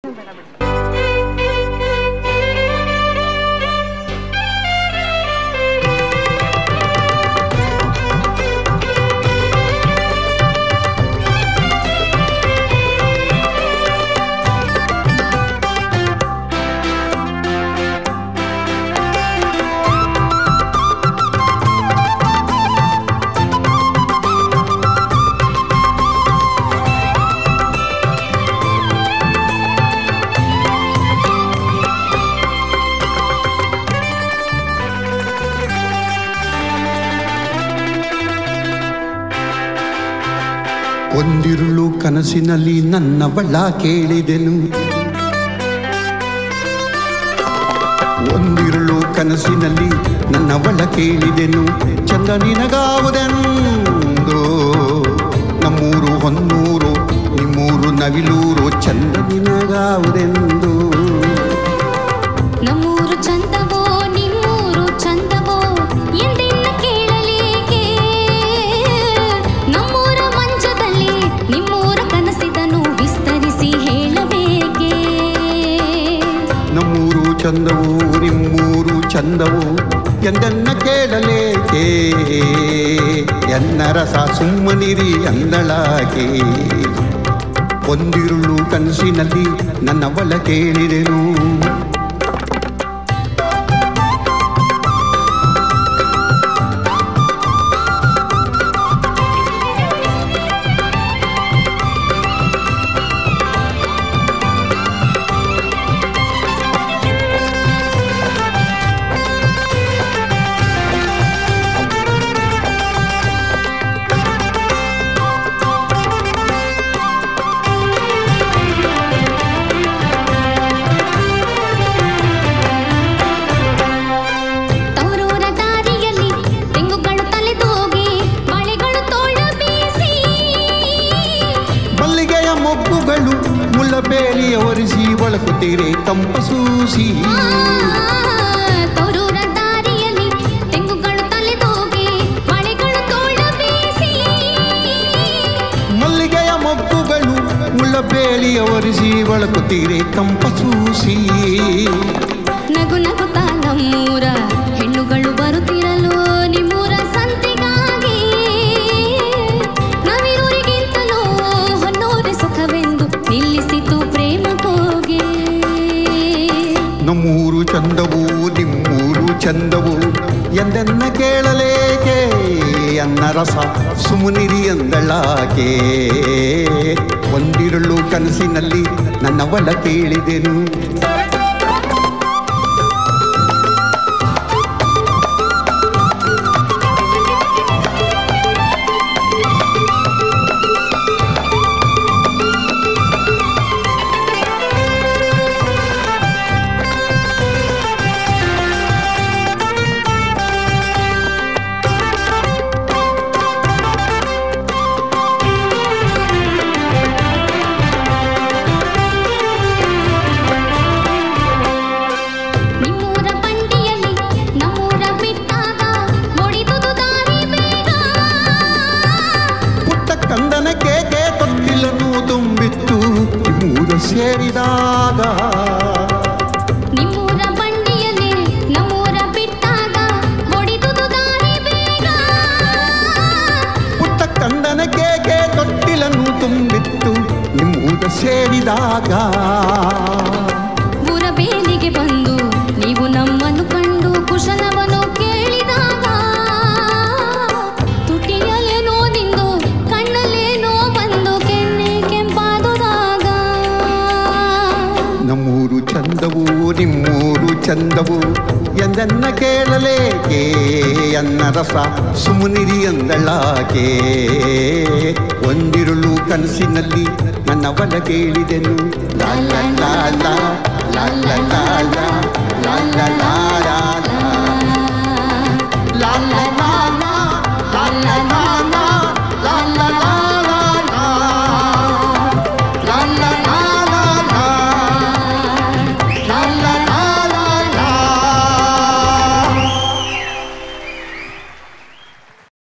ಬೇಡ ಬಿಡಿ ಒಂದಿರುಳು ಕನಸಿನಲ್ಲಿ ನನ್ನವಳ ಕೇಳಿದೆನು ಒಂದಿರುಳು ಕನಸಿನಲ್ಲಿ ನನ್ನವಳ ಕೇಳಿದೆನು ಚಂದ ನಿನಗಾವುದೆಂದು ನಮ್ಮೂರು ಹೊನ್ನೂರು ನಿಮ್ಮೂರು ನವಿಲೂರು ಚಂದ ನಿನಗಾವುದೆಂದು ನಮ್ಮೂರು ಚಂದವೋ ನಿಮ್ಮೂರು ಚಂದವೋ ಎಂದೆನ್ನ ಕೇಳಲೇಕೆ ನಮ್ಮೂರ ಮಂಚದಲ್ಲಿ ನಿಮ್ಮೂರ ಕನಸಿದನು ವಿಸ್ತರಿಸಿ ಹೇಳಬೇಕೆ ನಮ್ಮೂರು ಚಂದವು ನಿಮ್ಮೂರು ಚಂದವು ಎಂದನ್ನ ಕೇಳಲೇಕೆ ಎನ್ನ ರಸ ಸುಮ್ಮನಿರಿ ಅಂದಳಾಗೆ ಒಂದಿರುಳು ಕನಸಿನಲ್ಲಿ ನನ್ನವಳ ಕೇಳಿದೆನು ತವರೂರ ದಾರಿಯಲ್ಲಿ ತೆಂಗುಗಳು ತಲೆದೋಗಿ ಮಳೆಗಳು ತೋಳ ಬೀಸಿ ಮಲ್ಲಿಗೆಯ ಮೊಗ್ಗುಗಳು ಮುಲ್ಲಬೇಲಿಯ ಒರೆಸಿ ಬಳಕುತ್ತೀರೆ ತಂಪ ಸೂಸಿ ತವರೂರ ದಾರಿಯಲ್ಲಿ ತೆಂಗುಗಳು ತಲೆದೋಗಿ ಮಳೆಗಳು ತೋಳ ಬೀಸಿ ಮಲ್ಲಿಗೆಯ ಮೊಗ್ಗುಗಳು ಮುಲ್ಲಬೇಲಿಯ ಒರೆಸಿ ಬಳಕುತ್ತೀರೆ ತಂಪ ಸೂಸಿ ನಗು ನಗುತ್ತಾ ನಮ್ಮೂರ ಹೆಣ್ಣುಗಳು ಬರುತ್ತಿರಲು ನಿಮ್ಮೂರ ಸಂತೆಗಾಗಿ ನವಿರೂರಿಗಿಂತಲೂ ಹೊನ್ನೂರೆ ಸುಖವೆಂದು ನಿಲ್ಲಿಸಿತು ಪ್ರೇಮ ಕೋಗೆ ನಮ್ಮೂರು ಚಂದವು ನಿಮ್ಮೂರು ಚಂದವು ಎಂದೆನ್ನ ಕೇಳಲೇಕೆ ಅನ್ನ ರಸ ಸುಮುನಿರಿ ಅಂದಳಾಕೆ ಒಂದಿರುಳು ಕನಸಿನಲ್ಲಿ ನನ್ನವಳ ಕೇಳಿದೆನು ನಿಮ್ಮೂರ ಬಂಡಿಯಲ್ಲಿ ನಮ್ಮೂರ ಬಿಟ್ಟಾಗ ಮುಡಿದುದು ದಾರಿ ಬೇಗ ಪುಟ್ಟ ಕಂದನ ಕೇಕೆ ತೊಟ್ಟಿಲನ್ನು ತುಂಬಿತ್ತು ಮೂರು ಸೇರಿದಾಗ ನಿಮ್ಮೂರ ಬಂಡಿಯಲ್ಲಿ ನಮ್ಮೂರ ಬಿಟ್ಟಾಗ ಮುಡಿದುದು ದಾರಿ ಬೇಗ ಪುಟ್ಟ ಕಂದನ ಕೇಕೆ ತೊಟ್ಟಿಲನ್ನು ತುಂಬಿತ್ತು ನಿಮ್ಮೂರ ಸೇರಿದಾಗ ಊರ ಬೇಲಿಗೆ ಬಂದು ನೀವು ನಮ್ಮನ್ನು ಕಂಡು ಕುಶಲವನ್ನು ಕೇಳಿದಾಗ ತುಟಿಯಲ್ಲೇನೋ ನಿಂದು ಕಣ್ಣಲ್ಲೇನೋ ಬಂದು ಕೆನ್ನೆ ಕೆಂಪಾದುದಾಗ ನಮ್ಮೂರು ಚಂದವು ನಿಮ್ಮೂರು ಚಂದವು ಎಂದನ್ನ ಕೇಳಲೇಕೆ ಅನ್ನ ರಸ ಸುಮುನಿರಿ ಅಂದಳಾಕೆ ಒಂದಿರುಳು ಕನಸಿನಲ್ಲಿ ನನ್ನವಳ ಕೇಳಿದೆನು ಲಾ ಲಾ ಲಾ ಲಾ ಲಾ ಲಾ ಲಾ ಲಾ ಲಾ ಲಾ ಲಾ ಲಾ